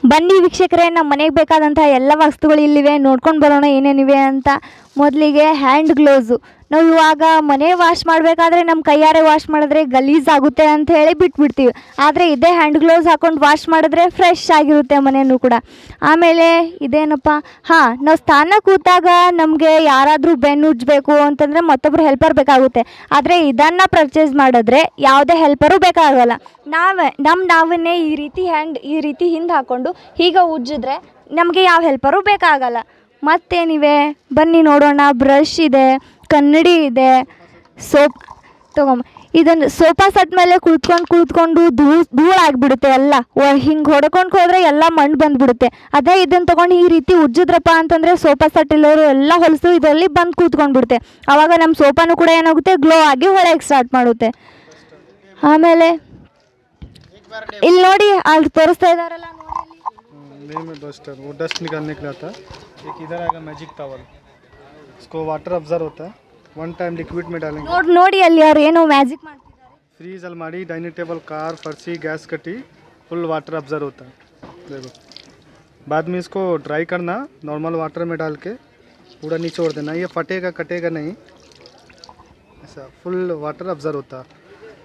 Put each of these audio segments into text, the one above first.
ಬನ್ನಿ ವೀಕ್ಷಕರೇ ನಮ್ಮ ಮನೆಗೆ ಬೇಕಾದಂಥ ಎಲ್ಲ ವಸ್ತುಗಳು ಇಲ್ಲಿವೆ ನೋಡ್ಕೊಂಡು ಬರೋಣ ಏನೇನಿವೆ ಅಂತ ಮೊದಲಿಗೆ ಹ್ಯಾಂಡ್ ಗ್ಲೌಸು ನಾವು ಇವಾಗ ಮನೆ ವಾಶ್ ಮಾಡಬೇಕಾದ್ರೆ ನಮ್ಮ ಕೈಯಾರೆ ವಾಶ್ ಮಾಡಿದ್ರೆ ಗಲೀಜ್ ಆಗುತ್ತೆ ಅಂತ ಹೇಳಿ ಬಿಟ್ಬಿಡ್ತೀವಿ ಆದರೆ ಇದೇ ಹ್ಯಾಂಡ್ ಗ್ಲೌಸ್ ಹಾಕೊಂಡು ವಾಶ್ ಮಾಡಿದ್ರೆ ಫ್ರೆಶ್ ಆಗಿರುತ್ತೆ ಮನೆಯೂ ಕೂಡ ಆಮೇಲೆ ಇದೇನಪ್ಪ ಹಾಂ ನಾವು ಸ್ಥಾನ ಕೂತಾಗ ನಮಗೆ ಯಾರಾದರೂ ಬೆನ್ನು ಉಜ್ಜಬೇಕು ಅಂತಂದರೆ ಮತ್ತೊಬ್ಬರು ಹೆಲ್ಪರ್ ಬೇಕಾಗುತ್ತೆ ಆದರೆ ಇದನ್ನು ಪರ್ಚೇಸ್ ಮಾಡಿದ್ರೆ ಯಾವುದೇ ಹೆಲ್ಪರು ಬೇಕಾಗಲ್ಲ ನಾವೇ ನಮ್ಮ ನಾವನ್ನೇ ಈ ರೀತಿ ಹ್ಯಾಂಡ್ ಈ ರೀತಿ ಹಿಂದೆ ಹಾಕ್ಕೊಂಡು ಹೀಗೆ ಉಜ್ಜಿದ್ರೆ ನಮಗೆ ಯಾವ ಹೆಲ್ಪರು ಬೇಕಾಗಲ್ಲ ಮತ್ತೇನಿವೆ ಬನ್ನಿ ನೋಡೋಣ ಬ್ರಷ್ ಇದೆ ಕನ್ನಡಿ ಇದೆ ಸೋಪ್ ತಗೊಂಬ ಇದನ್ನು ಸೋಫಾ ಸೆಟ್ ಮೇಲೆ ಕುತ್ಕೊಂಡು ಕುತ್ಕೊಂಡು ಧೂಳು ಧೂಳಾಗ್ಬಿಡುತ್ತೆ ಎಲ್ಲ ಹಿಂಗೆ ಹೊಡ್ಕೊಂಡು ಹೋದ್ರೆ ಎಲ್ಲ ಮಣ್ಣು ಬಂದ್ಬಿಡುತ್ತೆ ಅದೇ ಇದನ್ನು ತೊಗೊಂಡು ಈ ರೀತಿ ಉಜ್ಜಿದ್ರಪ್ಪ ಅಂತಂದರೆ ಸೋಫಾ ಸೆಟ್ ಇಲ್ಲವರು ಎಲ್ಲ ಹೊಲಸು ಇದರಲ್ಲಿ ಬಂದು ಕೂತ್ಕೊಂಡ್ಬಿಡುತ್ತೆ ಆವಾಗ ನಮ್ಮ ಸೋಫಾನು ಕೂಡ ಏನಾಗುತ್ತೆ ಗ್ಲೋ ಆಗಿ ಹೊಳೆಯಕ್ಕೆ ಸ್ಟಾರ್ಟ್ ಮಾಡುತ್ತೆ ಆಮೇಲೆ ಇಲ್ಲಿ ನೋಡಿ ಅಲ್ಲಿ ತೋರಿಸ್ತಾ ಇದ್ದಾರಲ್ಲ ನೋಡಿ ಇಲ್ಲಿ. नहीं में डस्टर वो डस्ट निकालने के लिए आता है एक इधर आएगा मैजिक टावल इसको वाटर ऑब्जर्व होता है वन टाइम लिक्विड में डालेंगे ನೋಡಿ ನೋಡಿ ಅಲ್ಲಿ ಅವ್ರು ಏನೋ ಮ್ಯಾಜಿಕ್ ಮಾಡ್ತಿದ್ದಾರೆ फ्रीज अलमारी डाइनिंग टेबल कार फर्सी गैस कटी फुल वाटर ऑब्जर्व होता है देखो बाद में इसको ड्राई करना नॉर्मल वाटर में डाल के पूरा निचोड़ देना ये फटेगा कटेगा नहीं ऐसा फुल वाटर ऑब्जर्व होता है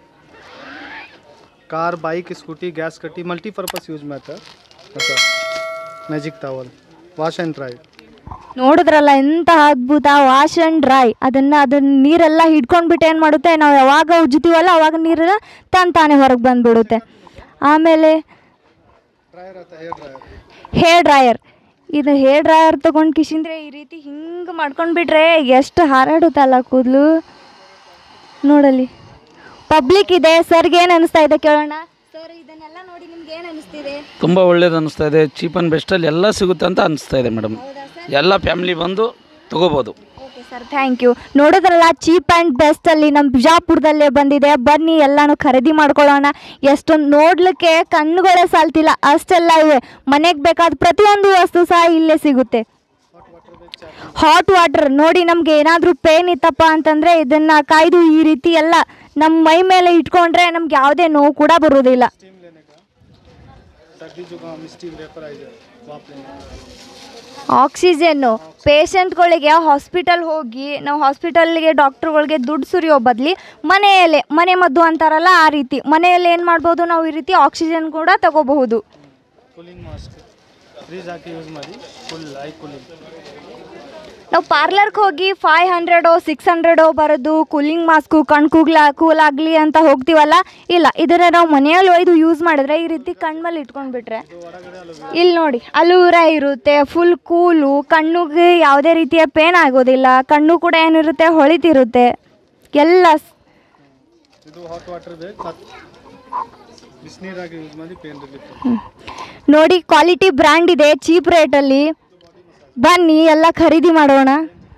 कार बाइक स्कूटी गैस कटी मल्टीपर्पज़ यूज में आता है ऐसा magic towel wash and dry ನೋಡಿದ್ರಲ್ಲ ಎಂತ ಅದ್ಭುತ ವಾಶ್ ಆ್ಯಂಡ್ ಡ್ರೈ ಅದನ್ನು ಅದನ್ನ ನೀರೆಲ್ಲ ಹಿಡ್ಕೊಂಡ್ಬಿಟ್ಟು ಏನು ಮಾಡುತ್ತೆ ನಾವು ಯಾವಾಗ ಉಜ್ಜುತ್ತೀವಲ್ಲ ಅವಾಗ ನೀರೆಲ್ಲ ತಾನು ತಾನೇ ಹೊರಗೆ ಬಂದ್ಬಿಡುತ್ತೆ ಆಮೇಲೆ ड्रायर आता है हेयर ड्रायर ಹೇರ್ ಡ್ರೈಯರ್ ಇದು ಹೇರ್ ಡ್ರೈಯರ್ ತೊಗೊಂಡು ಕಿಶಿಂದ್ರೆ ಈ ರೀತಿ ಹಿಂಗೆ ಮಾಡ್ಕೊಂಡ್ಬಿಟ್ರೆ ಎಷ್ಟು ಹಾರಾಡುತ್ತಲ್ಲ ಕೂದಲು ನೋಡಲ್ಲಿ ಪಬ್ಲಿಕ್ ಇದೆ ಸರ್ಗೆ ಏನು ಅನಿಸ್ತಾ ಇದೆ ಕೇಳೋಣ ಸರ್ ಇದನ್ನೆಲ್ಲ ನೋಡಿ ನಿಮ್ಗೆ ಏನು ಅನಿಸ್ತಿದೆ ತುಂಬ ಒಳ್ಳೇದು ಅನ್ನಿಸ್ತಾ ಇದೆ ಚೀಪ್ ಆ್ಯಂಡ್ ಬೆಸ್ಟಲ್ಲಿ ಎಲ್ಲ ಸಿಗುತ್ತೆ ಅಂತ ಅನಿಸ್ತಾ ಇದೆ ಮೇಡಮ್ ಎಲ್ಲ ಫ್ಯಾಮಿಲಿ ಬಂದು ತೊಗೋಬೋದು ಓಕೆ ಸರ್ ಥ್ಯಾಂಕ್ ಯು ನೋಡಿದ್ರಲ್ಲ ಚೀಪ್ ಆ್ಯಂಡ್ ಬೆಸ್ಟಲ್ಲಿ ನಮ್ಮ ಬಿಜಾಪುರದಲ್ಲೇ ಬಂದಿದೆ ಬನ್ನಿ ಎಲ್ಲಾನು ಖರೀದಿ ಮಾಡ್ಕೊಳ್ಳೋಣ ಎಷ್ಟೊಂದು ನೋಡ್ಲಿಕ್ಕೆ ಕಣ್ಣುಗಳೇ ಸಾಲ್ತಿಲ್ಲ ಅಷ್ಟೆಲ್ಲ ಇವೆ ಮನೆಗೆ ಬೇಕಾದ ಪ್ರತಿಯೊಂದು ವಸ್ತು ಸಹ ಇಲ್ಲೇ ಸಿಗುತ್ತೆ ಹಾಟ್ ವಾಟರ್ ನೋಡಿ ನಮ್ಗೆ ಏನಾದರೂ ಪೇನ್ ಇತ್ತಪ್ಪ ಅಂತಂದರೆ ಇದನ್ನು ಕಾಯ್ದು ಈ ರೀತಿ ಎಲ್ಲ ನಮ್ಮ ಮೈ ಮೇಲೆ ಇಟ್ಕೊಂಡ್ರೆ ನಮ್ಗೆ ಯಾವುದೇ ನೋವು ಕೂಡ ಬರೋದಿಲ್ಲ स्टीम लेने का सर्दी जुकाम स्टीम वेपराइजर वाप लेने का ಆಕ್ಸಿಜನ್ನು ಪೇಷಂಟ್ಗಳಿಗೆ ಹಾಸ್ಪಿಟಲ್ ಹೋಗಿ ನಾವು ಹಾಸ್ಪಿಟಲ್ಗೆ ಡಾಕ್ಟ್ರುಗಳಿಗೆ ದುಡ್ಡು ಸುರಿಯೋ ಬದಲಿ ಮನೆಯಲ್ಲೇ ಮನೆ ಮದ್ದು ಅಂತಾರಲ್ಲ ಆ ರೀತಿ ಮನೆಯಲ್ಲಿ ಏನು ಮಾಡ್ಬೋದು ನಾವು ಈ ರೀತಿ ಆಕ್ಸಿಜನ್ ಕೂಡ ತಗೋಬಹುದು ಕೂಲಿಂಗ್ ಮಾಸ್ಕ್ ಫ್ರೀಜ್ ಹಾಕಿ ಯೂಸ್ ಮಾಡಿ ಫುಲ್ ಐ ಕೂಲಿಂಗ್ ನಾವು ಪಾರ್ಲರ್ಗೆ ಹೋಗಿ ಫೈವ್ ಹಂಡ್ರೆಡೋ ಸಿಕ್ಸ್ ಹಂಡ್ರೆಡೋ ಬರೋದು ಕೂಲಿಂಗ್ ಮಾಸ್ಕು ಕಣ್ ಕೂಗ್ಲ ಕೂಲ್ ಆಗಲಿ ಅಂತ ಹೋಗ್ತೀವಲ್ಲ ಇಲ್ಲ ಇದನ್ನು ನಾವು ಮನೆಯಲ್ಲಿ ಒಯ್ದು ಯೂಸ್ ಮಾಡಿದ್ರೆ ಈ ರೀತಿ ಕಣ್ಮಲ್ಲಿ ಇಟ್ಕೊಂಡ್ಬಿಟ್ರೆ ಇಲ್ಲಿ ನೋಡಿ ಅಲೂರ ಇರುತ್ತೆ ಫುಲ್ ಕೂಲು ಕಣ್ಣಿಗೆ ಯಾವುದೇ ರೀತಿಯ ಪೇನ್ ಆಗೋದಿಲ್ಲ ಕಣ್ಣು ಕೂಡ ಏನಿರುತ್ತೆ ಹೊಳಿತಿರುತ್ತೆ ಎಲ್ಲ ಸ್- ಇದು ಹಾಟ್ ವಾಟರ್ ಬೇಕು ಬಿಸಿನೀರಾಗಿ ಯೂಸ್ ಮಾಡಿ ಪೇನ್ ರಿಲೀಫ್ ನೋಡಿ ಕ್ವಾಲಿಟಿ ಬ್ರ್ಯಾಂಡ್ ಇದೆ ಚೀಪ್ ರೇಟಲ್ಲಿ ಬನ್ನಿ ಎಲ್ಲ ಖರೀದಿ ಮಾಡೋಣ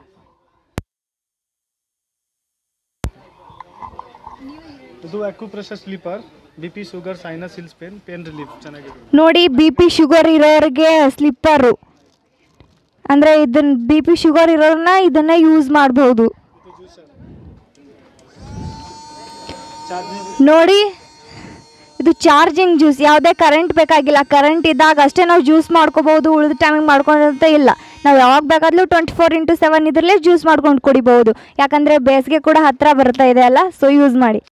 ಇದು acupressure slipper B P sugar sinus heels pain pain relief ಚೆನ್ನಾಗಿದೆ ನೋಡಿ ಬಿ ಪಿ ಶುಗರ್ ಇರೋರಿಗೆ ಸ್ಲಿಪ್ಪರು ಅಂದರೆ ಇದನ್ನ ಬಿ ಪಿ ಶುಗರ್ ಇರೋರನ್ನ ಇದನ್ನೇ ಯೂಸ್ ಮಾಡ್ಬೋದು ಚಾರ್ಜಿಂಗ್ ನೋಡಿ ಇದು ಚಾರ್ಜಿಂಗ್ ಜ್ಯೂಸ್ ಯಾವುದೇ ಕರೆಂಟ್ ಬೇಕಾಗಿಲ್ಲ ಕರೆಂಟ್ ಇದ್ದಾಗ ಅಷ್ಟೇ ನಾವು ಜ್ಯೂಸ್ ಮಾಡ್ಕೋಬೋದು ಉಳಿದ ಟೈಮಿಗೆ ಮಾಡ್ಕೊಂಡಂತ ಇಲ್ಲ ನಾವು ಯಾವಾಗ ಬೇಕಾದ್ರೂ ಟ್ವೆಂಟಿ ಫೋರ್ ಇಂಟು ಸೆವೆನ್ ಇದರಲ್ಲೇ ಜ್ಯೂಸ್ ಮಾಡ್ಕೊಂಡು ಕುಡಿಬೋದು ಯಾಕಂದರೆ ಬೇಸಿಗೆ ಕೂಡ ಹತ್ತಿರ ಬರ್ತಾ ಇದೆ ಅಲ್ಲ ಸೊ ಯೂಸ್ ಮಾಡಿ